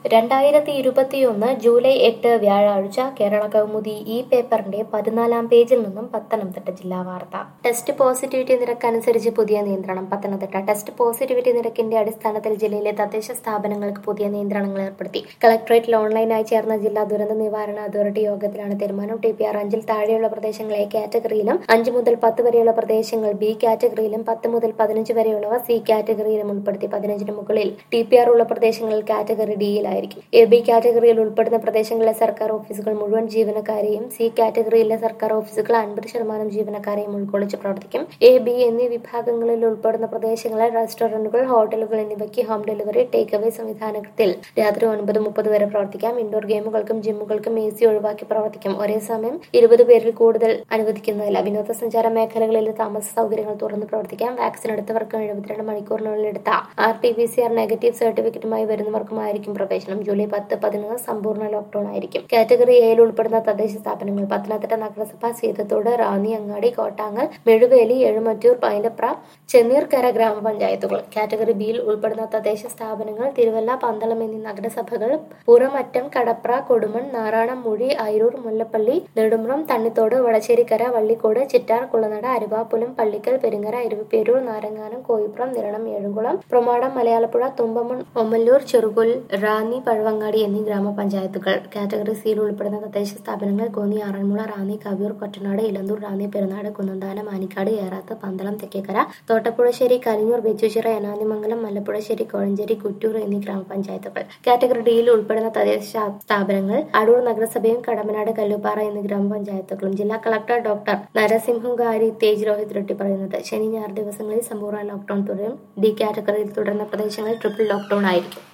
രണ്ടായിരത്തി ഇരുപത്തിയൊന്ന് ജൂലൈ എട്ട് വ്യാഴാഴ്ച കേരള കൗമുദി ഈ പേപ്പറിന്റെ പതിനാലാം പേജിൽ നിന്നും പത്തനംതിട്ട ജില്ലാ വാർത്ത ടെസ്റ്റ് പോസിറ്റിവിറ്റി നിരക്ക് അനുസരിച്ച് പുതിയ നിയന്ത്രണം പത്തനംതിട്ട ടെസ്റ്റ് പോസിറ്റിവിറ്റി നിരക്കിന്റെ അടിസ്ഥാനത്തിൽ ജില്ലയിലെ തദ്ദേശ സ്ഥാപനങ്ങൾക്ക് പുതിയ നിയന്ത്രണങ്ങൾ ഏർപ്പെടുത്തി കളക്ടറേറ്റിൽ ഓൺലൈനായി ചേർന്ന ജില്ലാ ദുരന്ത നിവാരണ അതോറിറ്റി യോഗത്തിലാണ് തീരുമാനം ടി പി ആർ അഞ്ചിൽ താഴെയുള്ള പ്രദേശങ്ങൾ എ കാറ്റഗറിയിലും അഞ്ച് മുതൽ പത്ത് വരെയുള്ള പ്രദേശങ്ങൾ ബി കാറ്റഗറിയിലും പത്ത് മുതൽ പതിനഞ്ച് വരെയുള്ളവ സി കാറ്റഗറിയിലും ഉൾപ്പെടുത്തി പതിനഞ്ചിന് മുകളിൽ ടി പി ആർ ഉള്ള പ്രദേശങ്ങളിൽ കാറ്റഗറി ഡിയിലായിരിക്കും എ ബി കാറ്റഗറിയിൽ ഉൾപ്പെടുന്ന പ്രദേശങ്ങളിലെ സർക്കാർ ഓഫീസുകൾ മുഴുവൻ ജീവനക്കാരെയും സി കാറ്റഗറിയിലെ സർക്കാർ ഓഫീസുകൾ അൻപത് ശതമാനം ജീവനക്കാരെയും ഉൾക്കൊള്ളിച്ച് പ്രവർത്തിക്കും എ ബി എന്നീ വിഭാഗങ്ങളിൽ ഉൾപ്പെടുന്ന പ്രദേശങ്ങളിൽ റെസ്റ്റോറന്റുകൾ ഹോട്ടലുകൾ എന്നിവയ്ക്ക് ഹോം ഡെലിവറി ടേക്ക് അവേ സംവിധാനത്തിൽ രാത്രി ഒൻപത് മുപ്പത് വരെ പ്രവർത്തിക്കാം ഇൻഡോർ ഗെയിമുകൾക്കും ജിമ്മുകൾക്കും എ സി ഒഴിവാക്കി പ്രവർത്തിക്കും ഒരേ സമയം ഇരുപത് പേരിൽ കൂടുതൽ അനുവദിക്കുന്നതില്ല വിനോദസഞ്ചാര മേഖലകളിലെ താമസ സൗകര്യങ്ങൾ തുറന്ന് പ്രവർത്തിക്കാം വാക്സിൻ എടുത്തവർക്കും എഴുപത്തിരണ്ട് മണിക്കൂറിനുള്ളിൽ എടുത്ത R T P C R negative സർട്ടിഫിക്കറ്റുമായി വരുന്നവർക്കുമായിരിക്കും പ്രവേശനം ജൂലൈ പത്ത് പതിനൊന്ന് സമ്പൂർണ്ണ ലോക്ഡൌൺ ആയിരിക്കും കാറ്റഗറി എയിൽ ഉൾപ്പെടുന്ന തദ്ദേശ സ്ഥാപനങ്ങൾ പത്തനംതിട്ട നഗരസഭ സീതത്തോട് റാന്നി അങ്ങാടി കോട്ടാങ്ങൽ മെഴുവേലി എഴുമറ്റൂർ പൈലപ്ര ചെന്നീർക്കര ഗ്രാമപഞ്ചായത്തുകൾ കാറ്റഗറി ബിയിൽ ഉൾപ്പെടുന്ന തദ്ദേശ സ്ഥാപനങ്ങൾ തിരുവല്ല പന്തളം എന്നീ നഗരസഭകൾ പുറമറ്റം കടപ്ര കൊടുമൺ നാറാണം മുഴി അയിരൂർ മുല്ലപ്പള്ളി നെടുമ്പ്രം തണ്ണിത്തോട് വടശ്ശേരിക്കര വള്ളിക്കോട് ചിറ്റാർ കുളനട അരുവാപ്പുലം പള്ളിക്കൽ പെരിങ്ങര ഇരുപേരൂർ നാരങ്ങാനം കോയിപ്പുറം നിരണം ഏഴുകുളം പ്രമാടം മലയാളപ്പുഴ തുമ്പമൺ ഒമ്മല്ലൂർ ചെറുകുൽ റാന്നി പഴവങ്ങാടി എന്നീ ഗ്രാമപഞ്ചായത്തുകൾ കാറ്റഗറി സിയിൽ ഉൾപ്പെടുന്ന തദ്ദേശ സ്ഥാപനങ്ങൾ കോന്നി ആറന്മുള റാന്നി കവിയൂർ കൊറ്റനാട് ഇലന്തൂർ റാന്നി പെരുന്നാട് കുന്നന്താനം ആനിക്കാട് ഏറാത്ത് പന്തളം തെക്കേക്കര തോട്ടപ്പുഴശ്ശേരി കലിഞ്ഞൂർ വെച്ചുചിറ എനാനിമംഗലം മല്ലപ്പുഴശ്ശേരി കോഴഞ്ചേരി കുറ്റൂർ എന്നീ ഗ്രാമപഞ്ചായത്തുകൾ കാറ്റഗറി ഡിയിൽ ഉൾപ്പെടുന്ന തദ്ദേശ സ്ഥാപനങ്ങൾ അടൂർ നഗരസഭയും കടമനാട് കല്ലുപാറ എന്നീ ഗ്രാമപഞ്ചായത്തുകളും ജില്ലാ കളക്ടർ ഡോക്ടർ നരസിംഹുകാരി തേജ് രോഹിത് റെഡ്ഡി പറയുന്നത് ശനി ഞായർ ദിവസങ്ങളിൽ സമ്പൂർണ്ണ ലോക്ഡൌൺ തുടരും ഡി കാറ്റഗറിയിൽ തുടരുന്ന പ്രദേശങ്ങളിൽ ട്രിപ്പിൾ ലോക്ഡൌൺ ആയിരിക്കും